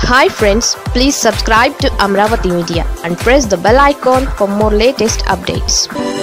hi friends please subscribe to Amaravati media and press the bell icon for more latest updates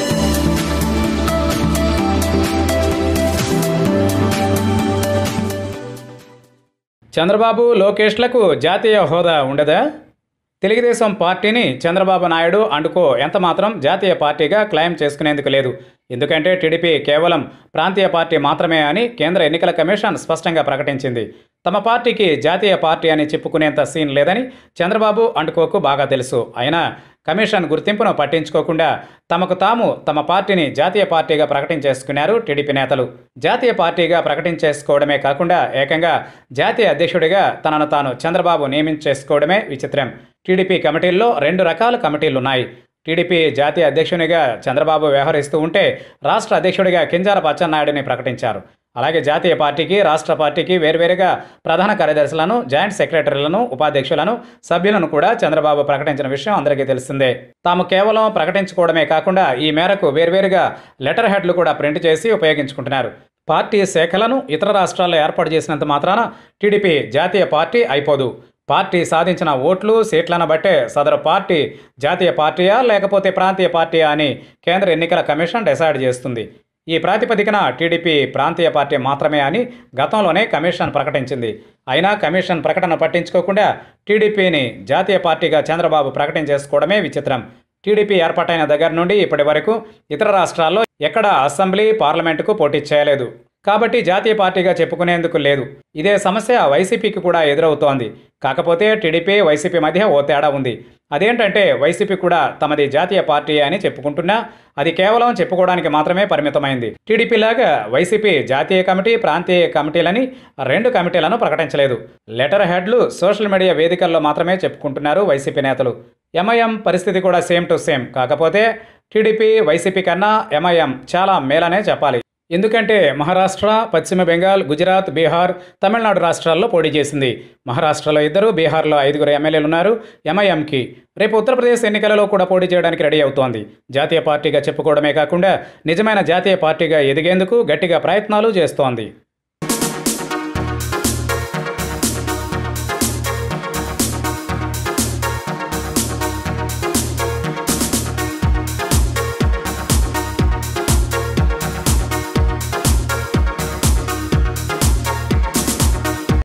Chandrababu లోకేష్లకు జాతీయ హోదా ఉండదా తెలుగుదేశం పార్టీని చంద్రబాబు నాయుడు అండుకో ఎంత మాత్రం జాతీయ పార్టీగా క్లెయిమ్ చేసుకునేందుకు లేదు ఎందుకంటే టీడీపీ కేవలం ప్రాంతీయ పార్టీ మాత్రమే అని కేంద్ర ఎన్నికల కమిషన్ స్పష్టంగా ప్రకటించింది తమ పార్టీకి జాతీయ పార్టీ అని చెప్పుకునేంత సీన్ లేదని చంద్రబాబు అండుకోకు బాగా తెలుసు అయినా కమిషన్ గుర్తింపును పట్టించుకోకుండా తమకు తాము తమ పార్టీని జాతీయ పార్టీగా ప్రకటించేసుకున్నారు టీడీపీ నేతలు జాతీయ పార్టీగా ప్రకటించేసుకోవడమే కాకుండా ఏకంగా జాతీయ అధ్యక్షుడిగా తనను తాను చంద్రబాబు నియమించేసుకోవడమే విచిత్రం టీడీపీ కమిటీల్లో రెండు రకాల కమిటీలున్నాయి టీడీపీ జాతీయ అధ్యక్షునిగా చంద్రబాబు వ్యవహరిస్తూ ఉంటే రాష్ట్ర అధ్యక్షుడిగా కింజారపు అచ్చెన్నాయుడిని ప్రకటించారు అలాగే జాతీయ పార్టీకి రాష్ట్ర పార్టీకి వేర్వేరుగా ప్రధాన కార్యదర్శులను జాయింట్ సెక్రటరీలను ఉపాధ్యక్షులను సభ్యులను కూడా చంద్రబాబు ప్రకటించిన విషయం అందరికీ తెలిసిందే తాము కేవలం ప్రకటించుకోవడమే కాకుండా ఈ మేరకు వేర్వేరుగా లెటర్ హెడ్లు కూడా ప్రింట్ చేసి ఉపయోగించుకుంటున్నారు పార్టీ శాఖలను ఇతర రాష్ట్రాల్లో ఏర్పాటు చేసినంత మాత్రాన టీడీపీ జాతీయ పార్టీ అయిపోదు పార్టీ సాధించిన ఓట్లు సీట్లను బట్టే సదరు పార్టీ జాతీయ పార్టీయా లేకపోతే ప్రాంతీయ పార్టీయా అని కేంద్ర ఎన్నికల కమిషన్ డిసైడ్ చేస్తుంది ఈ ప్రాతిపదికన టీడీపీ ప్రాంతీయ పార్టీ మాత్రమే అని గతంలోనే కమిషన్ ప్రకటించింది అయినా కమిషన్ ప్రకటన పట్టించుకోకుండా టీడీపీని జాతీయ పార్టీగా చంద్రబాబు ప్రకటించేసుకోవడమే విచిత్రం టీడీపీ ఏర్పాటైన దగ్గర నుండి ఇప్పటి వరకు ఇతర రాష్ట్రాల్లో ఎక్కడ అసెంబ్లీ పార్లమెంటుకు పోటీ చేయలేదు కాబట్టి జాతీయ పార్టీగా చెప్పుకునేందుకు లేదు ఇదే సమస్య వైసీపీకి కూడా ఎదురవుతోంది కాకపోతే టీడీపీ వైసీపీ మధ్య ఓ తేడా ఉంది అదేంటంటే వైసీపీ కూడా తమది జాతీయ పార్టీ అని చెప్పుకుంటున్నా అది కేవలం చెప్పుకోవడానికి మాత్రమే పరిమితమైంది టీడీపీ లాగా వైసీపీ జాతీయ కమిటీ ప్రాంతీయ కమిటీలని రెండు కమిటీలను ప్రకటించలేదు లెటర్ హెడ్లు సోషల్ మీడియా వేదికల్లో మాత్రమే చెప్పుకుంటున్నారు వైసీపీ నేతలు ఎంఐఎం పరిస్థితి కూడా సేమ్ టు సేమ్ కాకపోతే టీడీపీ వైసీపీ కన్నా ఎంఐఎం చాలా మేలనే చెప్పాలి ఎందుకంటే మహారాష్ట్ర పశ్చిమ బెంగాల్ గుజరాత్ బీహార్ తమిళనాడు రాష్ట్రాల్లో పోటీ చేసింది మహారాష్ట్రలో ఇద్దరు బీహార్లో ఐదుగురు ఎమ్మెల్యేలు ఉన్నారు ఎంఐఎంకి రేపు ఉత్తరప్రదేశ్ ఎన్నికలలో కూడా పోటీ చేయడానికి రెడీ అవుతోంది జాతీయ పార్టీగా చెప్పుకోవడమే కాకుండా నిజమైన జాతీయ పార్టీగా ఎదిగేందుకు గట్టిగా ప్రయత్నాలు చేస్తోంది